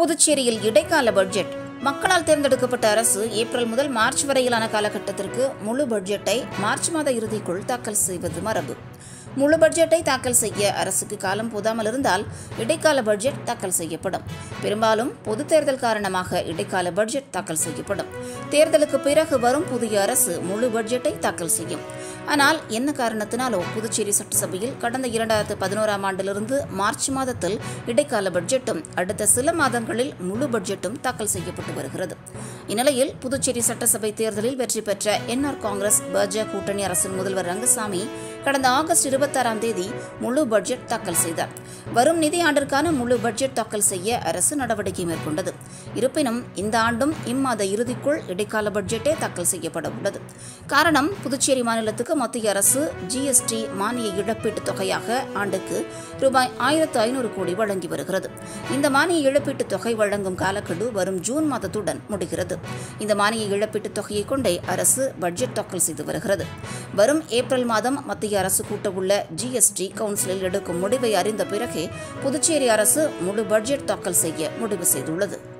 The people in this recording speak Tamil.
புதுச்சேரியில் இடைக்கால பட்ஜெட் மக்களால் தேர்ந்தெடுக்கப்பட்ட அரசு ஏப்ரல் முதல் மார்ச் வரையிலான காலகட்டத்திற்கு முழு பட்ஜெட்டை மார்ச் மாத இறுதிக்குள் தாக்கல் செய்வது மரபு முழு பட்ஜெட்டை தாக்கல் செய்ய அரசுக்கு காலம் போதாமல் இருந்தால் இடைக்கால பட்ஜெட் தாக்கல் செய்யப்படும் பெரும்பாலும் பொதுத் தேர்தல் காரணமாக இடைக்கால பட்ஜெட் தாக்கல் செய்யப்படும் தேர்தலுக்கு பிறகு வரும் புதிய அரசு முழு பட்ஜெட்டை தாக்கல் செய்யும் ஆனால் என்ன காரணத்தினாலோ புதுச்சேரி சட்டசபையில் கடந்த இரண்டாயிரத்து பதினோராம் ஆண்டிலிருந்து மார்ச் மாதத்தில் இடைக்கால பட்ஜெட்டும் அடுத்த சில மாதங்களில் முழு பட்ஜெட்டும் தாக்கல் செய்யப்பட்டு வருகிறது இந்நிலையில் புதுச்சேரி சட்டசபை தேர்தலில் வெற்றி பெற்ற என்ஆர் காங்கிரஸ் பாஜக கூட்டணி அரசின் முதல்வர் ரங்கசாமி கடந்த ஆகஸ்ட் இருபத்தாறாம் தேதி முழு பட்ஜெட் தாக்கல் செய்தார் வரும் நிதியாண்டிற்கான முழு பட்ஜெட் தாக்கல் செய்ய அரசு நடவடிக்கை மேற்கொண்டது இருப்பினும் இந்த ஆண்டும் இம்மாத இறுதிக்குள் இடைக்கால பட்ஜெட்டே தாக்கல் செய்யப்பட உள்ளது காரணம் புதுச்சேரி மாநிலத்துக்கு மத்திய அரசு ஜிஎஸ்டி மானிய இழப்பீட்டுத் தொகையாக ஆண்டுக்கு ரூபாய் ஆயிரத்து ஐநூறு கோடி வழங்கி வருகிறது இந்த மானிய இழப்பீட்டுத் தொகை வழங்கும் காலக்கெடு வரும் ஜூன் மாதத்துடன் முடிகிறது இந்த மானிய இழப்பீட்டுத் தொகையை கொண்டே அரசு பட்ஜெட் தாக்கல் செய்து வருகிறது வரும் ஏப்ரல் மாதம் மத்திய அரசு கூட்டவுள்ள ஜிஎஸ்டி கவுன்சிலில் எடுக்கும் முடிவை அறிந்த பிறகே புதுச்சேரி அரசு முழு பட்ஜெட் தாக்கல் செய்ய முடிவு செய்துள்ளது